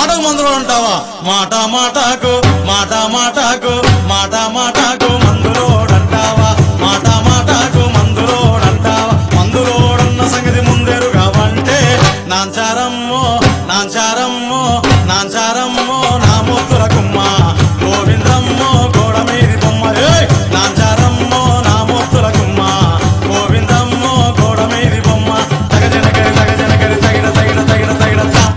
మాటకు మందులు అంటావా మాట మాటకు మాట మాటకు మాట మాటకు మందులోడంటావా మాట మాటకు మందులోడంటావా మందులోడన్న సంగతి ముందెరుగా అంటే నాంచారమ్మో నాంచారమ్మో నాంచారమ్మో నా ముత్తుల కుమ్మ గోవిందమ్మో గోడ మీది బొమ్మ ఏయ్! నాంచారమ్మో నా ముత్తుల కుమ్మ గోవిందమ్మో గోడ మీది బొమ్మ తగజనకరి తగజనకరి తగిడ తగిడ తగిడ తగిడ తా.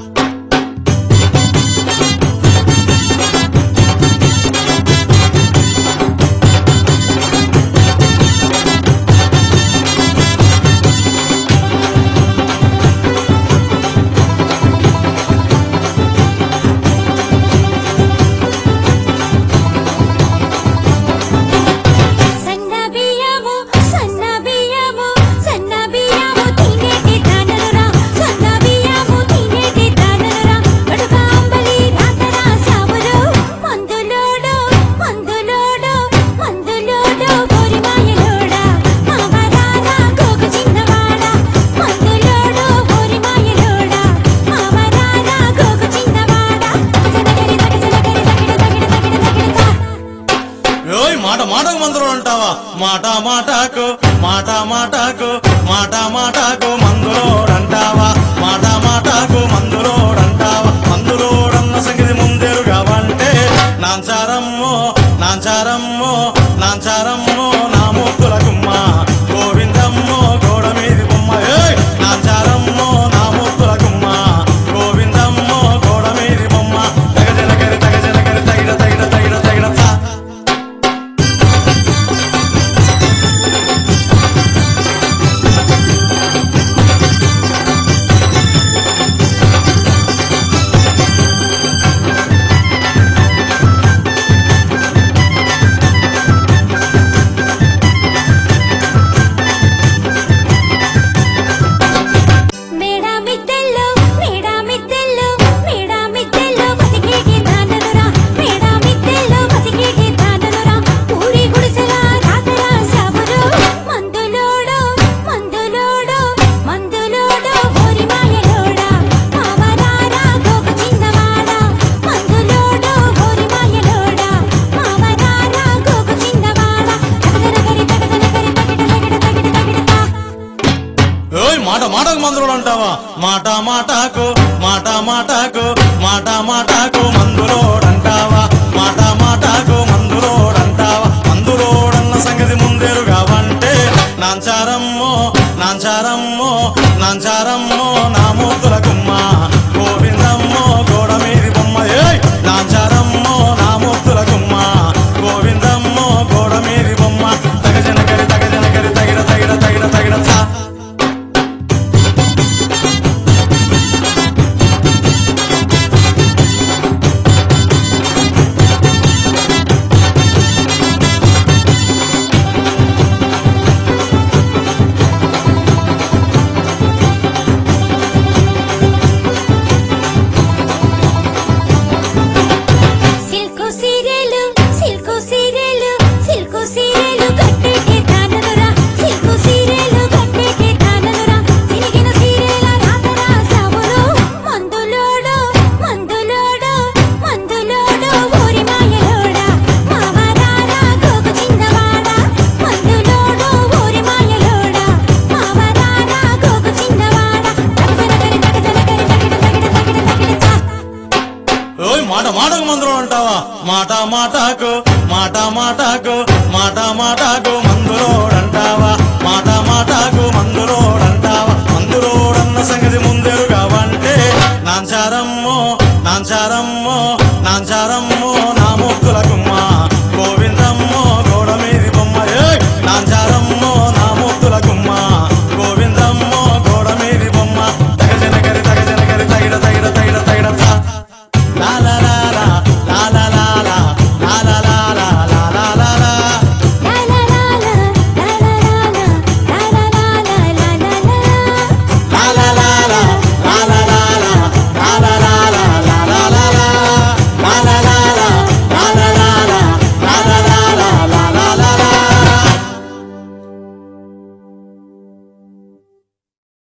సన్న బియ్యము సన్న బియ్యము సన్న బియ్యము తినేటి దానలురా సన్న బియ్యము తినేటి దానలురా అడుగా అంబలి రాతరా సావులు మందులోడు మందులోడు మందులోడు గోరి మాయలోడా మావరారా గోగు చిన్నవాడా మందులోడు గోరి మాయలోడా మావరారా గోగు చిన్నవాడా జనగరి తగజనగరి తగిడ తగిడ తగిడ తగిడతా ఓయ్ మాట మాటకు మందులు అంటావా మాట మాటకు మాట మాటకు మాట మాటకు మందులోడంటావా మాట మాటకు మందులోడంటావా మందులోడన్న సంగతి ముందెరుగా అంటే నాంచారమ్మో నాంచారమ్మో నాంచారమ్మో నా ముత్తుల గుమ్మ గోవిందమ్మో గోడ మీది బొమ్మ ఏయ్! నాంచారమ్మో నా ముత్తుల గుమ్మ గోవిందమ్మో గోడ మీది బొమ్మ తగజనకరి తగజనకరి తగిడ తగిడ తగిడ తగిడ తా. మేడా మిద్దెల్లో మేడా మిద్దెల్లో మేడా మిద్దెల్లో బతికేటి దానలురా మేడా మిద్దెల్లో బతికేటి దానలురా ఊరి గుడిసెల రాతరా సాబురు మందులోడు మందులోడు మందులోడు ఓరి మాయలోడా మావరారా గోగు చిన్నవాడా మందులోడు ఓరి మాయలోడా మావరారా గోగు చిన్నవాడా తగజనగరి తగజనగరి తగిడ తగిడ తగిడ తగిడతా ఓయ్ మాట మాటకు మందులు అంటావా మాట మాటకు మాట మాటకు మాట మాటకు మందులోడంటావా మాట మాటకు మందులోడంటావా మందులోడన్న సంగతి ముందెరుగా అంటే నాంచారమ్మో నాంచారమ్మో నాంచారమ్మో